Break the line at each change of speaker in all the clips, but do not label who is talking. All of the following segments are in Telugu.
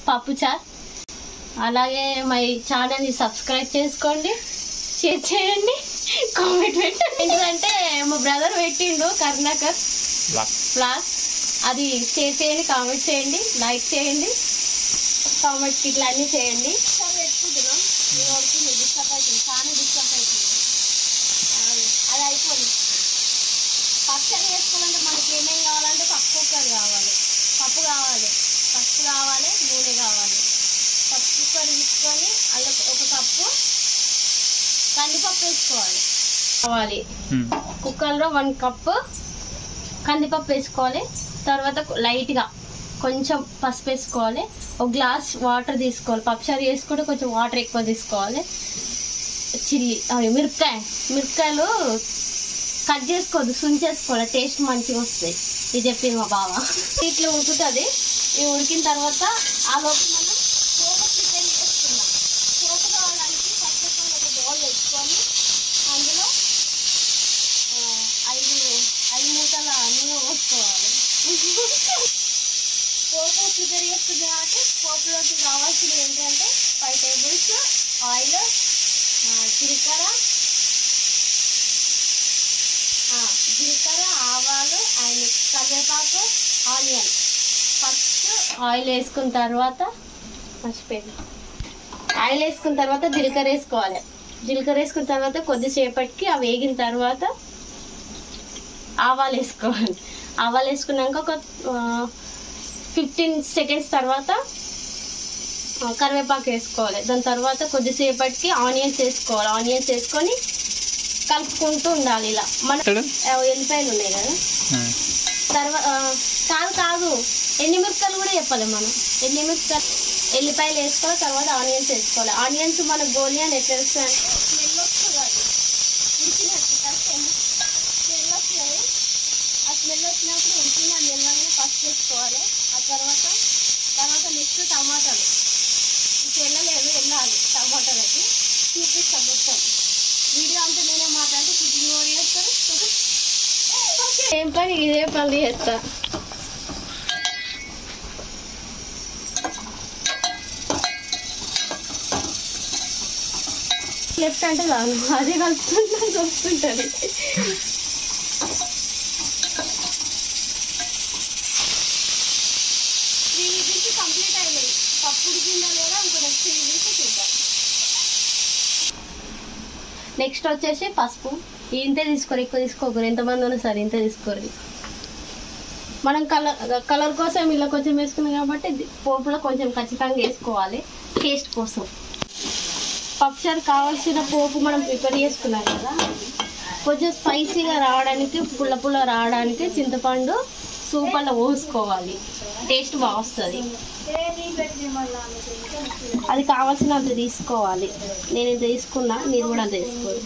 పప్పుచార్ అలాగే మా ఛానల్ని సబ్స్క్రైబ్ చేసుకోండి షేర్ చేయండి కామెంట్ పెట్టండి ఏంటంటే మా బ్రదర్ పెట్టిండు కర్ణాకర్ బ్లాగ్ అది షేర్ చేయండి కామెంట్ చేయండి లైక్ చేయండి కామెంట్ ఇట్లా అన్నీ చేయండి ఒకసారి పెట్టుకుంటున్నాం ఇది అవుతుంది డిస్టర్బ్ అవుతుంది చాలా డిస్టర్బ్ అవుతుంది ఆ, అది అయిపోయింది పచ్చడి వేసుకోవాలంటే మనకి ఏమేమి కావాలంటే పప్పు కుక్కర్ కావాలి పప్పు కావాలి పప్పు కావాలి నూనె కావాలి పప్పు కుక్కర్ తీసుకొని అందులో ఒక కప్పు కందిపప్పు వేసుకోవాలి కావాలి కుక్కర్లో వన్ కప్పు కందిపప్పు వేసుకోవాలి తర్వాత లైట్గా కొంచెం పసుపు వేసుకోవాలి ఒక గ్లాస్ వాటర్ తీసుకోవాలి పప్పుచారు వేసుకుంటే కొంచెం వాటర్ ఎక్కువ తీసుకోవాలి చిల్లి అవి మిరపకాయ మిరపకాయలు కట్ చేసుకోవద్దు సుంచేసుకోవాలి టేస్ట్ మంచిగా వస్తాయి ఇది చెప్పింది మా బావ ఇట్లా ఉడుకుతుంది ఇది ఉడికిన తర్వాత ఆ లోపు మనం పోపు ప్రిపేర్ చేసుకుందాం పోపు కావడానికి ఫస్ట్ ఆఫ్ ఆల్ ఒక బౌల్ పెట్టుకొని అందులో ఆ, ఐదు ఐదు మూటల నూనె పోసుకోవాలి పోపు ప్రిపేర్ చేస్తుంది కాబట్టి పోపులోకి కావాల్సినవి ఏంటంటే ఫైవ్ టేబుల్స్ ఆయిల్ జీలకర్ర ఆ, జీలకర్ర ఆవాలు అండ్ కరివేపాకు ఆనియన్ ఫస్ట్ ఆయిల్ వేసుకున్న తర్వాత మర్చిపోయింది ఆయిల్ వేసుకున్న తర్వాత జీలకర్ర వేసుకోవాలి జీలకర్ర వేసుకున్న తర్వాత కొద్దిసేపటికి అవి వేగిన తర్వాత ఆవాలు వేసుకోవాలి ఆవాలు వేసుకున్నాక ఒక ఫిఫ్టీన్ సెకండ్స్ తర్వాత ఆ, కరివేపాకు వేసుకోవాలి దాని తర్వాత కొద్దిసేపటికి ఆనియన్స్ వేసుకోవాలి ఆనియన్స్ వేసుకొని కలుపుకుంటూ ఉండాలి ఇలా మన ఆ, ఎల్లిపాయలు ఉన్నాయి కదా తర్వాత కాదు కాదు ఎండిమిరపకాయలు కూడా చెప్పాలి మనం ఎండిమిరపకాయలు ఎల్లిపాయలు వేసుకోవాలి తర్వాత ఆనియన్స్ వేసుకోవాలి ఆనియన్స్ మన గోలియన్ ఎట్లా వేస్తాయి అంటే స్మెల్ వస్తుంది అది. ఉడికినట్టు కరెక్ట్ స్మెల్ వస్తుంది ఆ స్మెల్ వచ్చినప్పుడు ఉడికిన మెల్లగానే ఫస్ట్ వేసుకోవాలి ఆ తర్వాత తర్వాత నెక్స్ట్ టమాటాలు ఇంక వెళ్ళలేదు వెళ్ళాలి టమాటాలకి చూపిస్తాం మొత్తం వీడియో అంతా నేనే మాట్లాడితే కుకింగ్ కూడా చేస్తారు ఏం పని ఇదే పని చేస్తా లెఫ్ట్ అంటే రాను అదే కలుపుకుంటా వస్తుంటది త్రీ విజిల్స్ కంప్లీట్ అయినాయి పప్పు ఉడికిందా లేదా ఇంకో నెక్స్ట్ విజిల్స్ చూద్దాం నెక్స్ట్ వచ్చేసి పసుపు ఇంతే తీసుకోరు ఎక్కువ తీసుకోకరు ఎంతమంది ఉన్నా సరే ఇంతే తీసుకోరు మనం కలర్ కలర్ కోసం ఇలా కొంచెం వేసుకున్నాం కాబట్టి ది- పోపులో కొంచెం ఖచ్చితంగా వేసుకోవాలి టేస్ట్ కోసం పప్పుచారు కావాల్సిన పోపు మనం ప్రిపేర్ చేసుకున్నాం కదా కొంచెం స్పైసీగా రావడానికి పుల్ల పుల్ల రావడానికి చింతపండు సూపర్లో పోసుకోవాలి టేస్ట్ బాగా వస్తుంది అది కావాల్సినంత తీసుకోవాలి నేను ఇది తీసుకున్నా మీరు కూడా అంత తీసుకోండి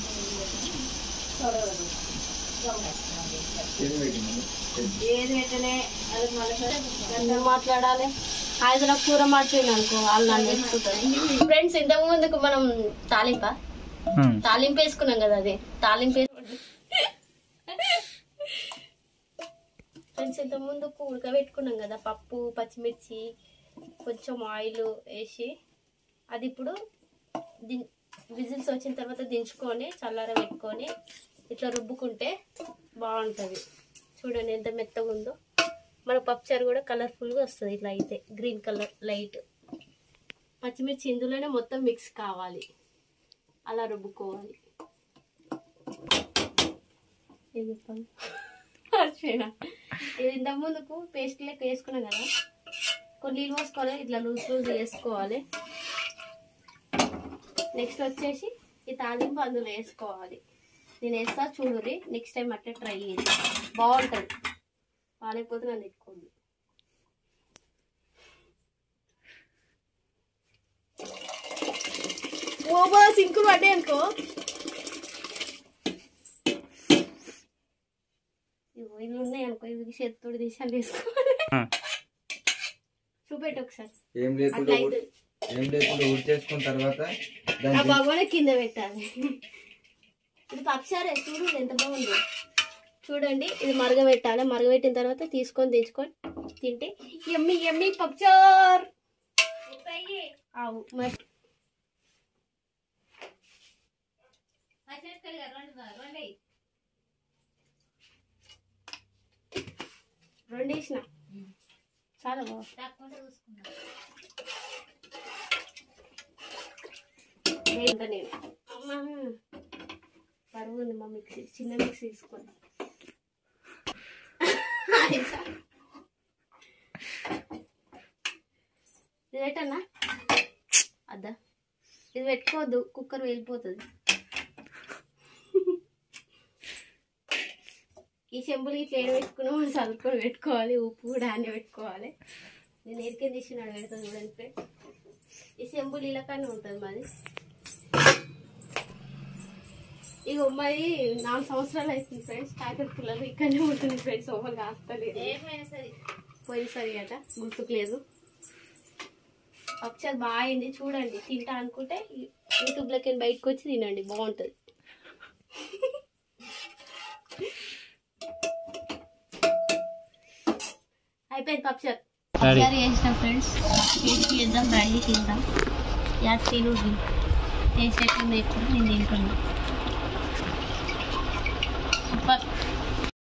ఎందుకు మాట్లాడాలి ఆయన కూర మాట్లాడిన అనుకో వాళ్ళు నన్ను వేసుకుంటారు ఫ్రెండ్స్ ఇంతకు ముందుకు మనం తాలింప తాలింపు వేసుకున్నాం కదా అది తాలింపు వేసు- ఫ్రెండ్స్ ఇంత ముందుకు ఉడకబెట్టుకున్నాం కదా పప్పు పచ్చిమిర్చి కొంచెం ఆయిల్ వేసి అది ఇప్పుడు దిం విజిల్స్ వచ్చిన తర్వాత దించుకొని చల్లార పెట్టుకొని ఇట్లా రుబ్బుకుంటే బాగుంటుంది చూడండి ఎంత మెత్తగా ఉందో మన పప్పుచారు కూడా కలర్ఫుల్గా వస్తుంది ఇట్లా అయితే గ్రీన్ కలర్ లైట్ పచ్చిమిర్చి ఇందులోనే మొత్తం మిక్స్ కావాలి అలా రుబ్బుకోవాలి ఏం చెప్పాలి మర్చిపోయినా ఇది ఇంత ముందుకు పేస్ట్ లెక్క వేసుకున్నాం కదా కొన్ని నీళ్ళు పోసుకోవాలి ఇట్లా లూజ్ లూజ్ వేసుకోవాలి నెక్స్ట్ వచ్చేసి ఈ తాలింపు అందులో వేసుకోవాలి నేను వేస్తా చూడురి నెక్స్ట్ టైం అట్లా ట్రై చేసి బాగుంటుంది పాలైపోతే నన్ను ఎత్తుకోండి ఓబా సింకు పడ్డే అనుకో ఇగో ఇవి ఉన్నాయి అనుకో ఇవి చేతితోటి తీసి అని తీసుకోవాలి చూపెట్టు ఒకసారి
ఏం లేకుండా
అట్లా
ఉడ్-
అయితే
ఏం లేకుండా ఉడి చేసుకున్న తర్వాత
ఆ
దాన్ని
భగవాన్ కింద పెట్టాలి ఇది పప్పుచారే చూడు ఎంత బాగుంది చూడండి ఇది మరగబెట్టాలి మరగబెట్టిన తర్వాత తీసుకొని తెచ్చుకొని తింటే ఎమ్మి ఎమ్మి పప్పుచార్ ఆవు మరి రెండు వేసిన చాలా బాగా ఇంకా నేను అమ్మా పరువు ఉంది మా మిక్సీ చిన్న మిక్సీ తీసుకోండి ఇది పెట్టన్నా అద్దా ఇది పెట్టుకోవద్దు కుక్కర్ వెళ్ళిపోతుంది ఈ చెంబులు ఇట్లా ఏడ పెట్టుకున్నాం మనం చదువుకొని పెట్టుకోవాలి ఉప్పు కూడా అన్నీ పెట్టుకోవాలి నేను ఎరికే తీసినాడు పెడతాను చూడండి ఫ్రెండ్ ఈ చెంబులు ఇలాకానే ఉంటుంది మాది ఇక మరి నాలుగు సంవత్సరాలు అవుతుంది ఫ్రెండ్స్ కాకర పిల్లలు ఇక్కడనే ఉంటుంది ఫ్రెండ్స్ ఓవర్ కాస్తలేదు పోయినసారి అట గుర్తుకు లేదు ఒకసారి బాగా అయింది చూడండి తింటా అనుకుంటే యూట్యూబ్లోకి వెళ్ళి బయటకు వచ్చి తినండి బాగుంటుంది అయిపోయింది పప్చారు పప్చారు చేసిన ఫ్రెండ్స్ టేస్ట్ చేద్దాం రండి తిందాం యా తిను టేస్ట్ ఎట్లుంది ఎప్పుడు నేను తింటున్నా సూపర్